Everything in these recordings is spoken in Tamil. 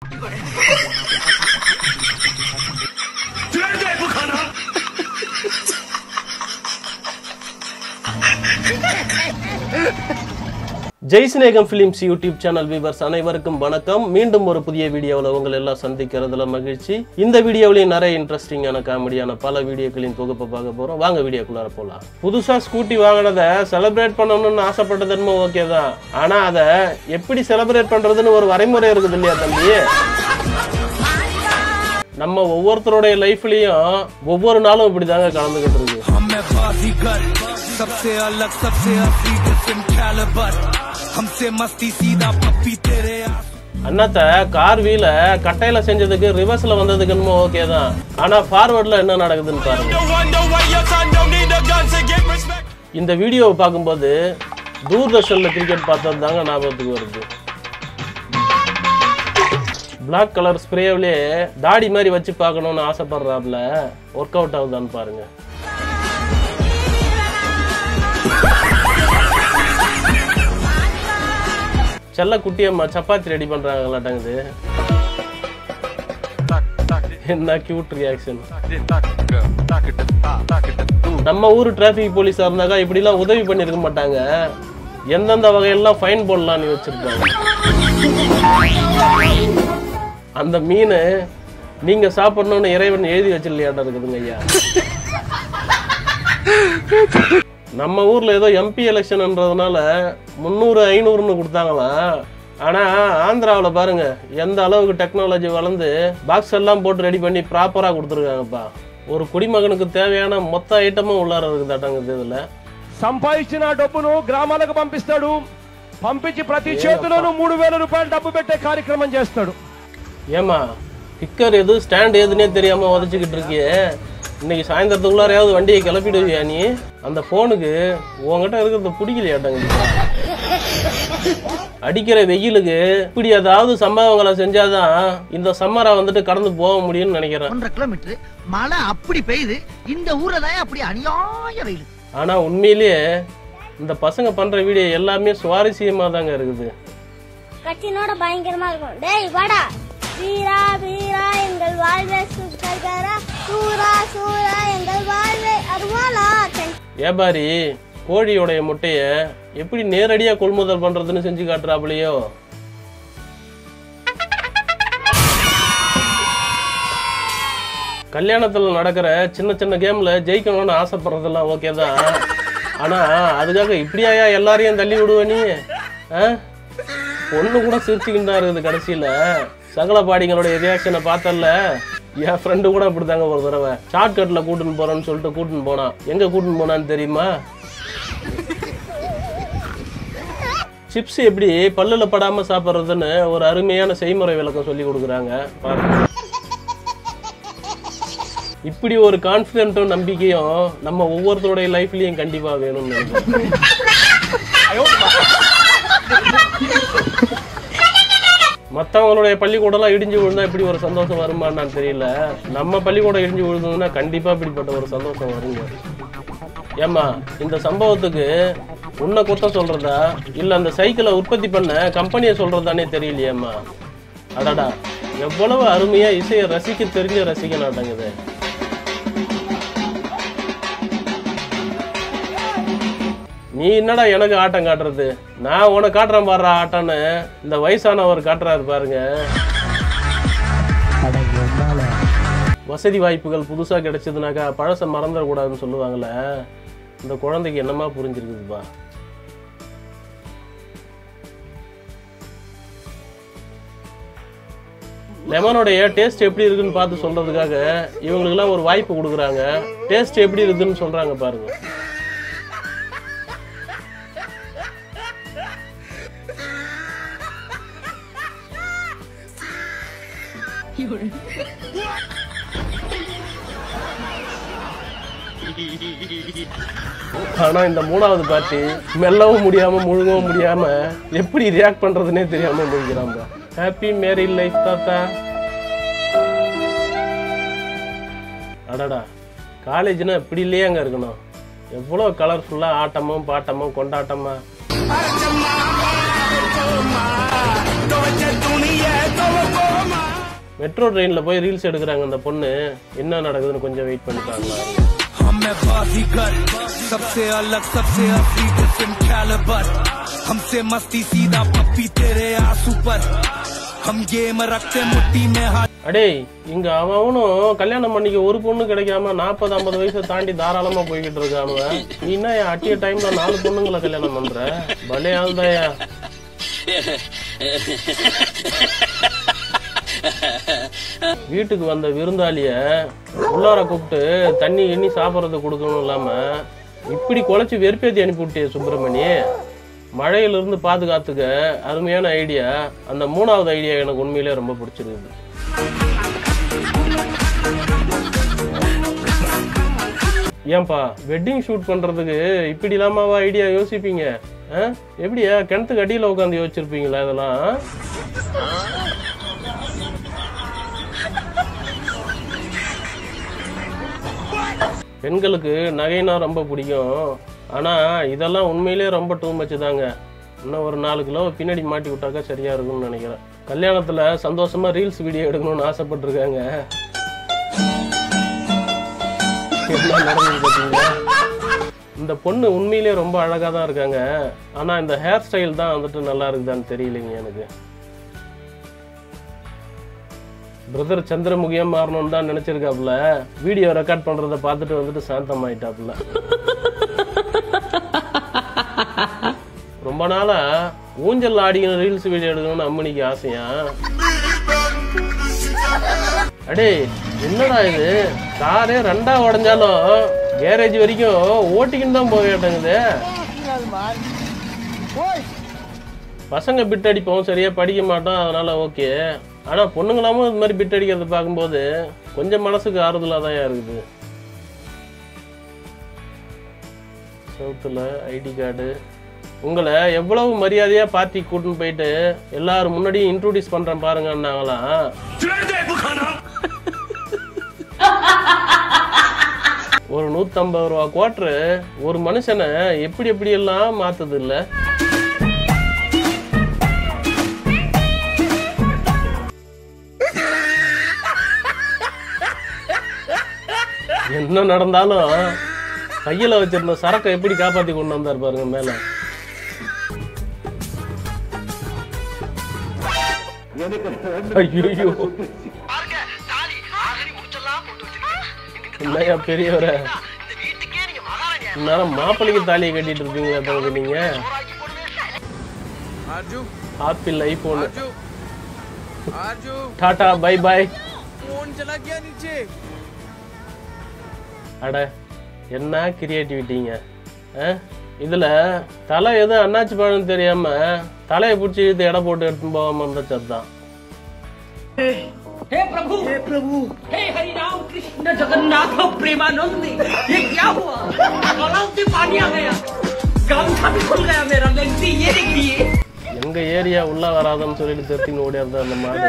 ஜெய்சினேகம் ஃபிலிம்ஸ் யூடியூப் சேனல் வியூவர்ஸ் அனைவருக்கும் வணக்கம் மீண்டும் ஒரு புதிய வீடியோவில் உங்களை எல்லாம் சந்திக்கிறதுல மகிழ்ச்சி இந்த வீடியோவிலையும் நிறைய இன்ட்ரெஸ்டிங்கான காமெடியான பல வீடியோக்களின் தொகுப்பை பார்க்க போகிறோம் வாங்க வீடியோக்குள்ளார போகலாம் புதுசாக ஸ்கூட்டி வாங்கினதை செலிப்ரேட் பண்ணணும்னு ஆசைப்பட்டதுன்னு ஓகே தான் ஆனால் அதை எப்படி செலிப்ரேட் பண்ணுறதுன்னு ஒரு வரைமுறை இருக்குது இல்லையா தம்பி நம்ம ஒவ்வொருத்தருடைய லைஃப்லயும் ஒவ்வொரு நாளும் இப்படி தாங்க கலந்துகிட்டு இருக்கு हम मैं बाजीगर सबसे अलग सबसे असली डिफरेंट कैलिबर हमसे मस्ती सीधा पप्पी तेरे आस அண்ணாத்த கார் வீல கட்டையில செஞ்சதுக்கு ரிவர்ஸ்ல வந்ததுக்கு என்னமோ ஓகே தான் ஆனா ஃபார்வர்ட்ல என்ன நடக்குதுன்னு பாருங்க No wonder why your son don't need a gun to get respect இந்த வீடியோவை பார்க்கும்போது தூர்தர்ஷன்ல கிரிக்கெட் பார்த்தது தாங்க ஞாபகத்துக்கு வருது Black கலர் ஸ்ப்ரேவிலே தாடி மாதிரி வச்சு பார்க்கணும்னு ஆசைப்படுறாப்புல ஒர்க் அவுட் ஆகுதான்னு பாருங்க செல்ல குட்டியம்மா சப்பாத்தி ரெடி பண்றாங்களாட்டங்குது என்ன கியூட் ரியாக்ஷன் நம்ம ஊர் டிராஃபிக் போலீஸா இருந்தாக்கா இப்படிலாம் உதவி பண்ணிருக்க மாட்டாங்க எந்தெந்த வகையெல்லாம் ஃபைன் போடலாம்னு வச்சிருக்காங்க அந்த மீன் நீங்க சாப்பிடணும்னு இறைவன் எழுதி வச்சிருலையாட்ட இருக்குதுங்க ஐயா நம்ம ஊர்ல ஏதோ எம்பி எலெக்ஷன்ன்றதுனால முந்நூறு ஐநூறுன்னு கொடுத்தாங்களாம் ஆனா ஆந்திராவுல பாருங்க எந்த அளவுக்கு டெக்னாலஜி வளர்ந்து பாக்ஸ் எல்லாம் போட்டு ரெடி பண்ணி ப்ராப்பரா கொடுத்துருக்காங்கப்பா ஒரு குடிமகனுக்கு தேவையான மொத்த ஐட்டமும் உள்ளார இருக்குதாட்டங்குது இதுல సంపాదించిన డబ్బును గ్రామాలకు పంపిస్తాడు పంపించి ప్రతి చేతిలోనూ మూడు వేల రూపాయలు డబ్బు పెట్టే కార్యక్రమం చేస్తాడు ஏமா பிக்கர் எது ஸ்டாண்ட் எதுனே தெரியாம உதச்சிக்கிட்டு இருக்கியே இன்னைக்கு சாயந்தரத்துக்குள்ளாரையாவது வண்டியை கிளப்பிடுவியா நீ அந்த போனுக்கு உன்கிட்ட இருக்கிறத பிடிக்கலையாட்டங்க அடிக்கிற வெயிலுக்கு இப்படி ஏதாவது சம்பவங்களை செஞ்சாதான் இந்த சம்மரை வந்துட்டு கடந்து போக முடியும்னு நினைக்கிறேன் ஒன்றரை கிலோமீட்டர் மழை அப்படி பெய்யுது இந்த ஊர்ல தான் அப்படி அநியாய வெயில் ஆனா உண்மையிலேயே இந்த பசங்க பண்ற வீடியோ எல்லாமே சுவாரஸ்யமா தாங்க இருக்குது கட்சினோட பயங்கரமா இருக்கும் டேய் வாடா வீரா வீரா எங்கள் வாழ்வே சுகரா சூரா சூரா எங்கள் வாழ்வே அருவாளா வியாபாரி கோழியோடைய முட்டைய எப்படி நேரடியா கொள்முதல் பண்றதுன்னு செஞ்சு காட்டுறாப்புலையோ கல்யாணத்துல நடக்கிற சின்ன சின்ன கேம்ல ஜெயிக்கணும்னு ஆசைப்படுறதெல்லாம் ஓகே தான் ஆனா அதுக்காக இப்படியாயா எல்லாரையும் தள்ளி விடுவ நீ ஆ? பொண்ணு கூட சிரிச்சுக்கிட்டு தான் இருக்குது கடைசியில சகல பாடிங்களுடைய ரியாக்ஷனை பார்த்தல என் ஃப்ரெண்டு கூட அப்படிதாங்க ஒரு தடவை ஷார்ட்கட்ல கூட்டின்னு போறேன்னு சொல்லிட்டு கூட்டின்னு போனான் எங்க கூட்டின்னு போனான்னு தெரியுமா சிப்ஸ் எப்படி பல்லுல படாம சாப்பிட்றதுன்னு ஒரு அருமையான செய்முறை விளக்கம் சொல்லி கொடுக்குறாங்க பாருங்க இப்படி ஒரு கான்ஃபிடென்ட்டும் நம்பிக்கையும் நம்ம ஒவ்வொருத்தருடைய லைஃப்லயும் கண்டிப்பா வேணும்னு நினைக்கிறேன் மற்றவங்களுடைய பள்ளிக்கூடம்லாம் இடிஞ்சு விழுந்தா இப்படி ஒரு சந்தோஷம் வருமான்னு தெரியல நம்ம பள்ளிக்கூடம் இடிஞ்சு விழுந்ததுன்னா கண்டிப்பா இப்படிப்பட்ட ஒரு சந்தோஷம் வருங்க ஏம்மா இந்த சம்பவத்துக்கு உன்னை குத்தம் சொல்றதா இல்ல அந்த சைக்கிளை உற்பத்தி பண்ண கம்பெனியை சொல்றதானே தெரியலையேம்மா அடடா எவ்வளவு அருமையா இசையை ரசிக்க தெரிஞ்ச ரசிக்க நாட்டங்குது நீ என்னடா எனக்கு ஆட்டம் காட்டுறது நான் உனக்கு காட்டுறேன் பாடுற ஆட்டம்னு இந்த வயசானவர் காட்டுறாரு பாருங்க வசதி வாய்ப்புகள் புதுசா கிடைச்சதுனாக்கா பழச மறந்துடக்கூடாதுன்னு சொல்லுவாங்கல்ல இந்த குழந்தைக்கு என்னமா புரிஞ்சிருக்குதுப்பா லெமனோடைய டேஸ்ட் எப்படி இருக்குன்னு பார்த்து சொல்றதுக்காக இவங்களுக்குலாம் ஒரு வாய்ப்பு கொடுக்குறாங்க டேஸ்ட் எப்படி இருக்குதுன்னு சொல்றாங்க பாருங்க ஆனா இந்த மூணாவது பார்ட்டி மெல்லவும் முடியாம முழுங்கவும் முடியாம எப்படி ரியாக்ட் பண்றதுனே தெரியாம முடிக்கிறாங்க ஹாப்பி மேரி லைஃப் தாத்தா அடடா காலேஜ்னா இப்படி இல்லையே அங்க இருக்கணும் எவ்வளோ கலர்ஃபுல்லா ஆட்டமும் பாட்டமும் கொண்டாட்டமா तो दुनिया तो மெட்ரோ ட்ரெயினில் போய் ரீல்ஸ் எடுக்கிறாங்க அந்த பொண்ணு என்ன நடக்குதுன்னு கொஞ்சம் வெயிட் பண்ணி பார்க்கலாம் हम मैं बाजीगर सबसे अलग सबसे असली डिफरेंट कैलिबर हमसे मस्ती सीधा पप्पी तेरे आंसू पर हम गेम रखते मुट्ठी में हाथ அடேய் இங்க அவனும் கல்யாணம் பண்ணிக்க ஒரு பொண்ணு கிடைக்காம நாற்பது ஐம்பது வயசை தாண்டி தாராளமா போய்கிட்டு இருக்கானுவ நீ என்ன அட்டிய டைம்ல நாலு பொண்ணுங்களை கல்யாணம் பண்ற பலே ஆள்தாயா வீட்டுக்கு வந்த விருந்தாளிய உள்ளார கூப்பிட்டு தண்ணி எண்ணி சாப்பிட்றது கொடுக்கணும் இல்லாம இப்படி குலைச்சு வெறுப்பேத்தி அனுப்பி விட்டிய சுப்பிரமணி மழையிலிருந்து பாதுகாத்துக்க அருமையான ஐடியா அந்த மூணாவது ஐடியா எனக்கு உண்மையிலே ரொம்ப பிடிச்சிருக்குது ஏன்பா வெட்டிங் ஷூட் பண்றதுக்கு இப்படி இல்லாமவா ஐடியா யோசிப்பீங்க ஆ? எப்படியா கிணத்துக்கு அடியில் உட்காந்து யோசிச்சிருப்பீங்களா இதெல்லாம் பெண்களுக்கு நகைனா ரொம்ப பிடிக்கும் ஆனா இதெல்லாம் உண்மையிலேயே ரொம்ப டூ மச் தாங்க இன்னும் ஒரு நாலு கிலோ பின்னாடி மாட்டி விட்டாக்கா சரியா இருக்கும்னு நினைக்கிறேன் கல்யாணத்துல சந்தோஷமா ரீல்ஸ் வீடியோ எடுக்கணும்னு ஆசைப்பட்டிருக்காங்க என்ன நடந்தது பாத்தீங்களா இந்த பொண்ணு உண்மையிலேயே ரொம்ப அழகா தான் இருக்காங்க ஆனா இந்த ஹேர் ஸ்டைல் தான் வந்துட்டு நல்லா இருக்குதான்னு தெரியலைங்க எனக்கு பிரதர் சந்திரமுகியா மாறணும்னு தான் நினைச்சிருக்காப்புல வீடியோ ரெக்கார்ட் பண்றத பார்த்துட்டு வந்துட்டு சாந்தமாயிட்டாப்புல ரொம்ப நாளா ஊஞ்சல் ஆடிக்கிற ரீல்ஸ் வீடியோ எடுக்கணும்னு அம்மனிக்கு ஆசையா அடே என்னடா இது காரே ரெண்டா உடஞ்சாலும் கேரேஜ் வரைக்கும் ஓட்டிக்கின்னு தான் போக மாட்டேங்குது பசங்க பிட் அடிப்போம் சரியா படிக்க மாட்டோம் அதனால ஓகே ஆனா பொண்ணுங்களாமும் இது மாதிரி பிட் அடிக்கிறத பார்க்கும்போது கொஞ்சம் மனசுக்கு ஆறுதலா தான் இருக்குது சவுத்துல ஐடி கார்டு உங்களை எவ்வளவு மரியாதையா பார்ட்டி கூட்டின்னு போயிட்டு எல்லாரும் முன்னாடியும் இன்ட்ரோடியூஸ் பண்றேன் பாருங்கன்னாங்களாம் ஒரு நூத்தம்பது ரூபா குவாட்ரு ஒரு மனுஷனை எப்படி எப்படி எல்லாம் மாத்துது இல்ல என்ன நடந்தாலும் கையில வச்சிருந்த சரக்கை எப்படி காப்பாத்தி கொண்டு வந்தார் பாருங்க மேல ஐயோ பாருங்க தாலி ஆல்ரெடி முடிச்செல்லாம் போட்டு வச்சிருக்கேன் என்னையா பெரியவரை இந்த வீட்டுக்கே நீங்க மகாராணியா இந்நேரம் மாப்பிள்ளைக்கு தாலியை கட்டிட்டு இருப்பீங்களா தங்க நீங்க சோறாக்கி போடுவேன் आरजू ஆப்பிள் ஐபோன் आरजू आरजू டாடா பை பை फोन चला गया नीचे அட என்ன கிரியேட்டிவிட்டிங்க இதுல தலை எது அண்ணாச்சி பழம் தெரியாம தலையை பிடிச்சி இழுத்து எடை போட்டு எடுத்துன்னு போகாம இருந்த சத்தான் हे प्रभु हे प्रभु हे हरि राम कृष्ण जगन्नाथ प्रेमानंद ये क्या हुआ गलाव से पानी आ गया गामछा भी खुल गया मेरा लेंसी ये देखिए எங்க ஏரியா உள்ள வராதன்னு சொல்லிட்டு தெரிஞ்சுன்னு ஓடியாருந்தா அந்த மாடு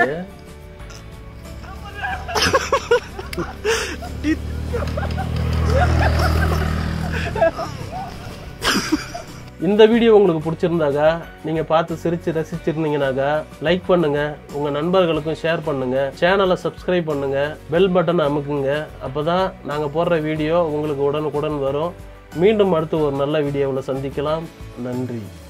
இந்த வீடியோ உங்களுக்கு பிடிச்சிருந்தாக்கா நீங்க பார்த்து சிரிச்சு ரசிச்சிருந்தீங்கனாக்கா லைக் பண்ணுங்க உங்க நண்பர்களுக்கும் ஷேர் பண்ணுங்க சேனலை சப்ஸ்கிரைப் பண்ணுங்க பெல் பட்டன் அமுக்குங்க அப்பதான் நாங்க போடுற வீடியோ உங்களுக்கு உடனுக்குடன் வரும் மீண்டும் அடுத்து ஒரு நல்ல வீடியோவில் சந்திக்கலாம் நன்றி